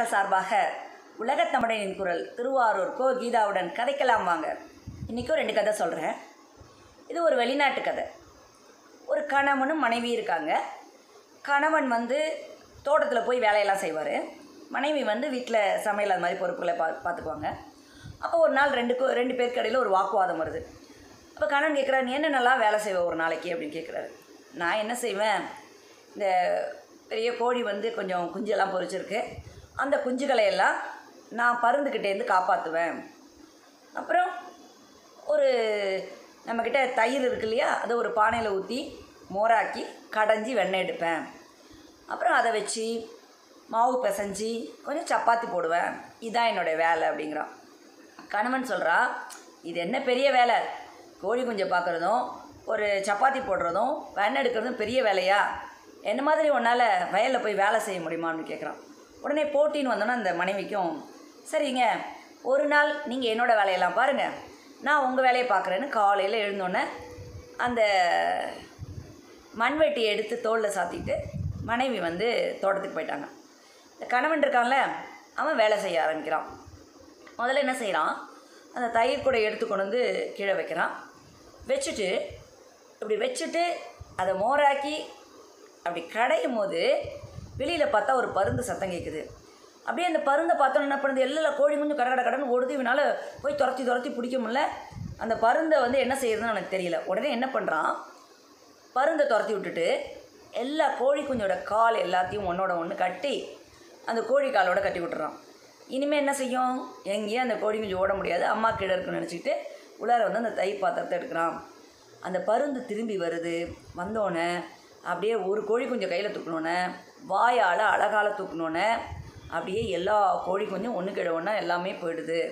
channel சார்பாக உலகத் தமிழனின் குரல் திருவாரூர் கோ கீதாவுடன் கதைக்கலாம் வாங்க இன்றைக்கும் ரெண்டு கதை சொல்கிறேன் இது ஒரு வெளிநாட்டு கதை ஒரு கணவனும் மனைவி இருக்காங்க கணவன் வந்து தோட்டத்தில் போய் வேலையெல்லாம் செய்வார் மனைவி வந்து வீட்டில் சமையல் அது மாதிரி பொறுப்புகளை பா பார்த்துக்குவாங்க அப்போ ஒரு நாள் ரெண்டு கோ- ரெண்டு பேருக்கு இடையில ஒரு வாக்குவாதம் வருது அப்போ கணவன் கேட்குறாரு நீ என்னென்னலாம் வேலை செய்வ ஒரு நாளைக்கு அப்படின்னு கேட்குறாரு நான் என்ன செய்வேன் இந்த பெரிய கோழி வந்து கொஞ்சம் குஞ்செல்லாம் பொரிச்சிருக்கு அந்த குஞ்சுகளை எல்லாம் நான் பருந்துக்கிட்டேருந்து காப்பாற்றுவேன் அப்புறம் ஒரு நம்மக்கிட்ட தயிர் இருக்கு இல்லையா அதை ஒரு பானையில் ஊற்றி மோராக்கி கடைஞ்சி வெண்ணெய் எடுப்பேன் அப்புறம் அதை வச்சு மாவு பிசைஞ்சு கொஞ்சம் சப்பாத்தி போடுவேன் இதுதான் என்னுடைய வேலை அப்படிங்கிறான் கணவன் சொல்கிறா இது என்ன பெரிய வேலை கோழி குஞ்சை பார்க்குறதும் ஒரு சப்பாத்தி போடுறதும் வெண்ணெய் எடுக்கிறதும் பெரிய வேலையா என்ன மாதிரி உன்னால் வயலில் போய் வேலை செய்ய முடியுமான்னு கேட்குறான் உடனே போட்டின்னு வந்தோன்னே அந்த மனைவிக்கும் சரிங்க ஒரு நாள் நீங்கள் என்னோட வேலையெல்லாம் பாருங்கள் நான் உங்கள் வேலையை பார்க்குறேன்னு காலையில் எழுந்தோன்னே அந்த மண்வெட்டியை எடுத்து தோளில் சாத்திட்டு மனைவி வந்து தோட்டத்துக்கு போயிட்டாங்க இந்த கணவன் இருக்கான்ல அவன் வேலை செய்ய ஆரம்பிக்கிறான் முதல்ல என்ன செய்கிறான் அந்த தயிர் கூட எடுத்து கொண்டு வந்து கீழே வைக்கிறான் வச்சுட்டு இப்படி வச்சுட்டு அதை மோராக்கி அப்படி கடையும் போது வெளியில் பார்த்தா ஒரு பருந்து சத்தம் கேட்குது அப்படியே அந்த பருந்தை பார்த்தோன்னு என்ன பண்ணுது எல்லாம் கோழி குஞ்சு கட கட கடன்னு ஓடுது இவனால் போய் துரத்தி துரத்தி பிடிக்க முடியல அந்த பருந்தை வந்து என்ன செய்யறதுன்னு எனக்கு தெரியல உடனே என்ன பண்ணுறான் பருந்தை துரத்தி விட்டுட்டு எல்லா கோழி குஞ்சோட கால் எல்லாத்தையும் ஒன்றோட ஒன்று கட்டி அந்த கோழி காலோட கட்டி விட்டுறான் இனிமேல் என்ன செய்யும் எங்கேயும் அந்த கோழி குஞ்சு ஓட முடியாது அம்மா கீழே இருக்குன்னு நினச்சிக்கிட்டு உள்ளார வந்து அந்த தயிர் பாத்திரத்தை எடுக்கிறான் அந்த பருந்து திரும்பி வருது வந்தோடனே அப்படியே ஒரு கோழி குஞ்சை கையில் தூக்கணுன்னே வாயால் அழகால தூக்கணுன்னே அப்படியே எல்லா கோழி குஞ்சும் ஒன்று கீழே ஒன்றா எல்லாமே போயிடுது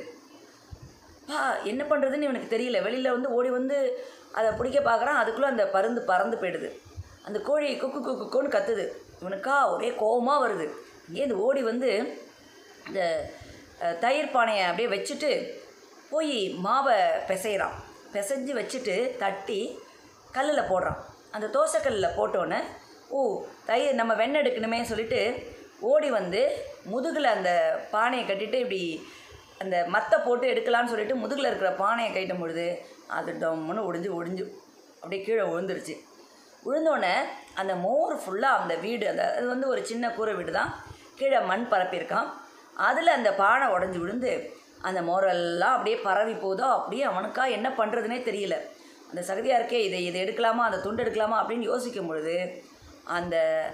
பா என்ன பண்ணுறதுன்னு இவனுக்கு தெரியல வெளியில் வந்து ஓடி வந்து அதை பிடிக்க பார்க்குறான் அதுக்குள்ளே அந்த பருந்து பறந்து போயிடுது அந்த கோழி குக்கு குக்கு குக்குன்னு கத்துது இவனுக்கா ஒரே கோவமாக வருது இங்கேருந்து ஓடி வந்து இந்த அஹ், தயிர் பானையை அப்படியே வச்சுட்டு போய் மாவை பிசைகிறான் பிசைஞ்சு வச்சுட்டு தட்டி கல்லில் போடுறான் அந்த தோசைக்கல்லில் போட்டோன்னே ஓ தயிர் நம்ம வெண்ணெய் எடுக்கணுமே சொல்லிட்டு ஓடி வந்து முதுகில் அந்த பானையை கட்டிட்டு இப்படி அந்த மத்தை போட்டு எடுக்கலான்னு சொல்லிட்டு முதுகில் இருக்கிற பானையை கைட்டும் பொழுது அது டம்முன்னு ஒடிஞ்சு ஒடிஞ்சு அப்படியே கீழே விழுந்துருச்சு விழுந்தோடனே அந்த மோர் ஃபுல்லாக அந்த வீடு அந்த அது வந்து ஒரு சின்ன கூரை வீடு தான் கீழே மண் பரப்பியிருக்கான் அதில் அந்த பானை உடஞ்சி விழுந்து அந்த மோரெல்லாம் அப்படியே பரவி போதோ அப்படியே அவனுக்கா என்ன பண்ணுறதுனே தெரியல அந்த சகதியாக இருக்கே இதை இதை எடுக்கலாமா அந்த துண்டு எடுக்கலாமா அப்படின்னு யோசிக்கும் பொழுது அந்த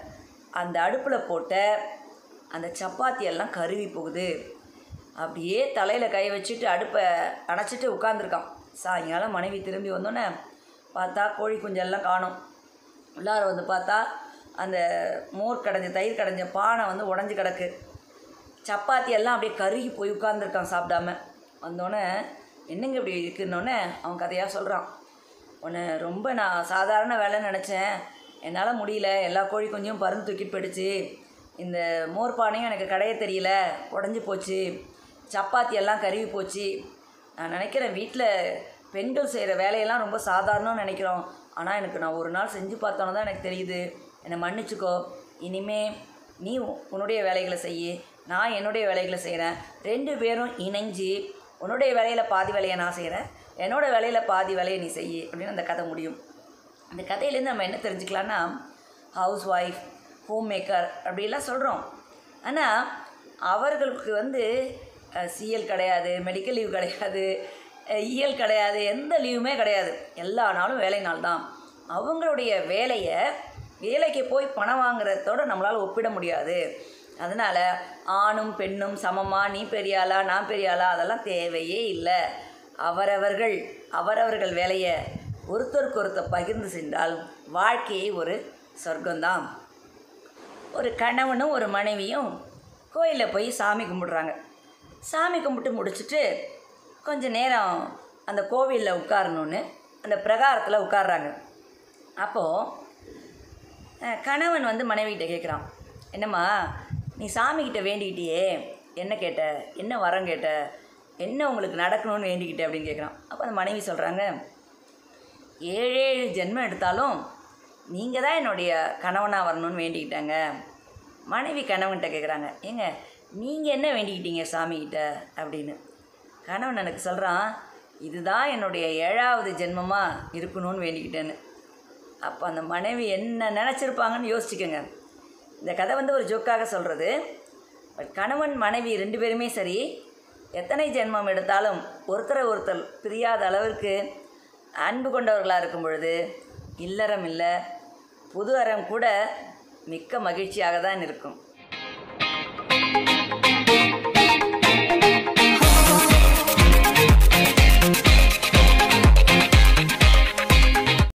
அந்த அடுப்பில் போட்ட அந்த சப்பாத்தி எல்லாம் கருவி போகுது அப்படியே தலையில் கை வச்சுட்டு அடுப்பை அணைச்சிட்டு உட்காந்துருக்கான் சாயங்காலம் மனைவி திரும்பி வந்தோடனே பார்த்தா கோழி குஞ்செல்லாம் காணும் உள்ளார வந்து பார்த்தா அந்த மோர் கடைஞ்ச தயிர் கடைஞ்ச பானை வந்து உடஞ்சி கிடக்கு சப்பாத்தி எல்லாம் அப்படியே கருகி போய் உட்காந்துருக்கான் சாப்பிடாம வந்தோடனே என்னங்க இப்படி இருக்குன்னொன்னே அவன் கதையாக சொல்கிறான் உன்னை ரொம்ப நான் சாதாரண வேலைன்னு நினச்சேன் என்னால் முடியல எல்லா கோழி குஞ்சையும் பருந்து தூக்கிட்டு போயிடுச்சு இந்த மோர் பானையும் எனக்கு கடைய தெரியல உடஞ்சி போச்சு சப்பாத்தி எல்லாம் கருவி போச்சு நான் நினைக்கிறேன் வீட்டில் பெண்கள் செய்கிற வேலையெல்லாம் ரொம்ப சாதாரணம்னு நினைக்கிறோம் ஆனால் எனக்கு நான் ஒரு நாள் செஞ்சு பார்த்தோன்னு தான் எனக்கு தெரியுது என்னை மன்னிச்சுக்கோ இனிமே நீ உ- உன்னுடைய வேலைகளை செய்யு நான் என்னுடைய வேலைகளை செய்கிறேன் ரெண்டு பேரும் இணைஞ்சு உன்னுடைய வேலையில் பாதி வேலையை நான் செய்கிறேன் என்னோட வேலையில் பாதி வேலையை நீ செய் அப்படின்னு அந்த கதை முடியும் அந்த கதையிலேருந்து நம்ம என்ன தெரிஞ்சுக்கலான்னா ஹவுஸ் ஒய்ஃப் ஹோம் மேக்கர் அப்படிலாம் சொல்கிறோம் ஆனால் அவர்களுக்கு வந்து சிஎல் கிடையாது மெடிக்கல் லீவ் கிடையாது இஎல் கிடையாது எந்த லீவுமே கிடையாது எல்லா நாளும் வேலை நாள் தான் அவங்களுடைய வேலையை வேலைக்கு போய் பணம் வாங்குறதோட நம்மளால் ஒப்பிட முடியாது அதனால் ஆணும் பெண்ணும் சமமாக நீ பெரியாளா நான் பெரியாளா அதெல்லாம் தேவையே இல்லை அவரவர்கள் அவரவர்கள் வேலையை ஒருத்தருக்கு ஒருத்தர் பகிர்ந்து சென்றால் வாழ்க்கையை ஒரு சொர்க்கம்தான் ஒரு கணவனும் ஒரு மனைவியும் கோயிலில் போய் சாமி கும்பிடுறாங்க சாமி கும்பிட்டு முடிச்சுட்டு கொஞ்ச நேரம் அந்த கோவிலில் உட்காரணுன்னு அந்த பிரகாரத்தில் உட்கார்றாங்க அப்போது அஹ், கணவன் வந்து மனைவிகிட்ட கேட்குறான் என்னம்மா நீ சாமிக்கிட்ட வேண்டிக்கிட்டியே என்ன கேட்ட என்ன வரம் கேட்ட என்ன உங்களுக்கு நடக்கணும்னு வேண்டிக்கிட்ட அப்படின்னு கேட்குறான் அப்போ அந்த மனைவி சொல்கிறாங்க ஏழு ஏழு ஜென்மம் எடுத்தாலும் நீங்கள் தான் என்னுடைய கணவனாக வரணும்னு வேண்டிக்கிட்டாங்க மனைவி கணவன்கிட்ட கேட்குறாங்க ஏங்க நீங்கள் என்ன வேண்டிக்கிட்டீங்க சாமிகிட்ட அப்படின்னு கணவன் எனக்கு சொல்கிறான் இதுதான் என்னுடைய ஏழாவது ஜென்மமாக இருக்கணும்னு வேண்டிக்கிட்டேன்னு அப்போ அந்த மனைவி என்ன நினச்சிருப்பாங்கன்னு யோசிச்சுக்கோங்க இந்த கதை வந்து ஒரு ஜோக்காக சொல்கிறது பட் கணவன் மனைவி ரெண்டு பேருமே சரி எத்தனை ஜென்மம் எடுத்தாலும் ஒருத்தரை ஒருத்தர் பிரியாத அளவிற்கு அன்பு கொண்டவர்களாக இருக்கும் பொழுது இல்லறம் இல்லை புது அறம் கூட மிக்க மகிழ்ச்சியாக தான் இருக்கும்